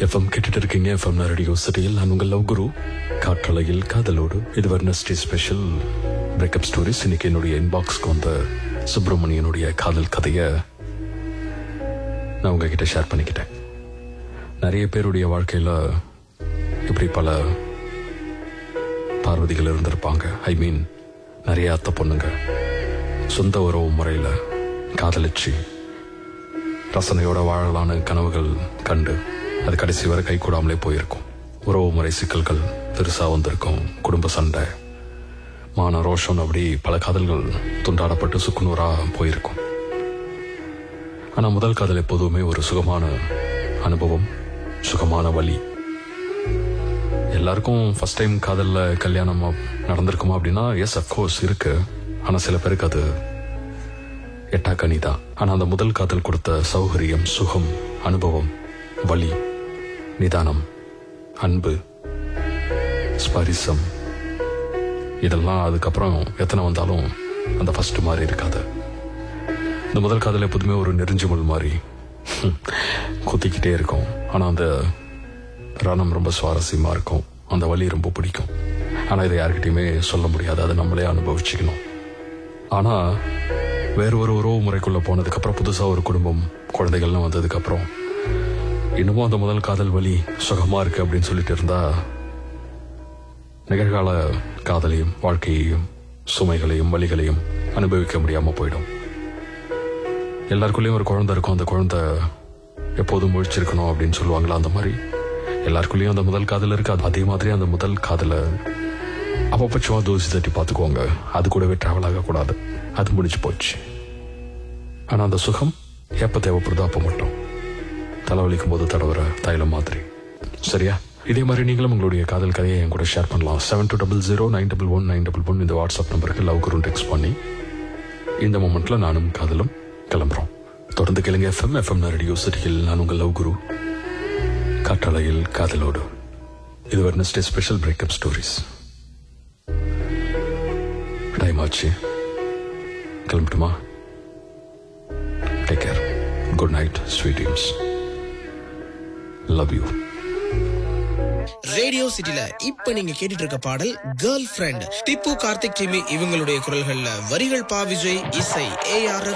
FM கேட்டுட்டு இருக்கீங்க FM radio சிட்டியில் நான் உங்கள் லவ் குரு காற்றலையில் காதலோடு இது வெர்னஸ்டே ஸ்பெஷல் பிரேக்கப் ஸ்டோரிஸ் இன்னைக்கு என்னுடைய இன்பாக்ஸ்க்கு வந்த சுப்பிரமணியனுடைய காதல் கதையை நான் உங்ககிட்ட ஷேர் பண்ணிக்கிட்டேன் நிறைய பேருடைய வாழ்க்கையில இப்படி பல பார்வதிகள் இருந்திருப்பாங்க ஐ மீன் நிறைய அத்தை பொண்ணுங்க சொந்த உறவு முறையில காதலிச்சு ரசனையோட வாழலான கனவுகள் கண்டு அது கடைசி வரை கை கூடாமலே போயிருக்கும் உறவு முறை சிக்கல்கள் பெருசா வந்திருக்கும் குடும்ப சண்டை மான ரோஷம் அப்படி பல காதல்கள் துண்டாடப்பட்டு சுக்குநூறா போயிருக்கும் ஆனா முதல் காதல் எப்போதுமே ஒரு சுகமான அனுபவம் சுகமான வழி எல்லாருக்கும் ஃபர்ஸ்ட் டைம் காதல்ல கல்யாணம் அப்- நடந்திருக்குமா அப்படின்னா எஸ் அஃப்கோர்ஸ் இருக்கு ஆனா சில பேருக்கு அது எட்டா கனி தான் ஆனா அந்த முதல் காதல் கொடுத்த சௌகரியம் சுகம் அனுபவம் வலி நிதானம் அன்பு ஸ்பரிசம் இதெல்லாம் அதுக்கப்புறம் எத்தனை வந்தாலும் அந்த ஃபர்ஸ்ட் மாதிரி இருக்காது இந்த முதல் காதல் எப்போதுமே ஒரு நெருஞ்சி முள் மாதிரி குத்திக்கிட்டே இருக்கும் ஆனா அந்த ரணம் ரொம்ப சுவாரஸ்யமா இருக்கும் அந்த வலி ரொம்ப பிடிக்கும் ஆனா இதை யாருக்கிட்டையுமே சொல்ல முடியாது அதை நம்மளே அனுபவிச்சுக்கணும் ஆனா வேற ஒரு உறவு முறைக்குள்ள போனதுக்கு அப்புறம் புதுசா ஒரு குடும்பம் குழந்தைகள்லாம் வந்ததுக்கு அப்புறம் இன்னமும் அந்த முதல் காதல் வலி சுகமா இருக்கு அப்படின்னு சொல்லிட்டு இருந்தா நிகழ்கால காதலையும் வாழ்க்கையையும் சுமைகளையும் வலிகளையும் அனுபவிக்க முடியாம போயிடும் எல்லாருக்குள்ளேயும் ஒரு குழந்தை இருக்கும் அந்த குழந்தை எப்போதும் முழிச்சிருக்கணும் அப்படின்னு சொல்லுவாங்களா அந்த மாதிரி எல்லாருக்குள்ளேயும் அந்த முதல் காதல் இருக்கு அது அதே மாதிரி அந்த முதல் காதலை அப்பப்போ சும்மா தூசி தட்டி பார்த்துக்குவாங்க அது கூடவே டிராவல் ஆகக்கூடாது அது முடிஞ்சு போச்சு ஆனா அந்த சுகம் எப்ப தேவைப்படுதோ அப்போ மட்டும் தலைவலிக்கும் போது தடவுற தைலம் மாதிரி சரியா இதே மாதிரி நீங்களும் உங்களுடைய காதல் கதையை என் கூட ஷேர் பண்ணலாம் seven two double zero nine double one nine double one இந்த வாட்ஸ்அப் நம்பருக்கு லவ் குரும் டெக்ஸ்ட் பண்ணி இந்த மொமெண்ட்ல நானும் காதலும் கிளம்புறோம் தொடர்ந்து கேளுங்க எஃப்எம் எஃப்எம் ரேடியோ சிட்டியில் நான் உங்கள் லவ் குரு காற்றலையில் காதலோடு இது Wednesday special breakup stories time ஆச்சு கிளம்பட்டுமா take care good night sweet dreams love you radio சிட்டில இப்ப நீங்க கேட்டுட்டு இருக்க பாடல் girlfriend Tippu Karthik Timmy இவங்களுடைய குரல்கள்ல வரிகள் பா விஜய் இசை ஏ ஆர்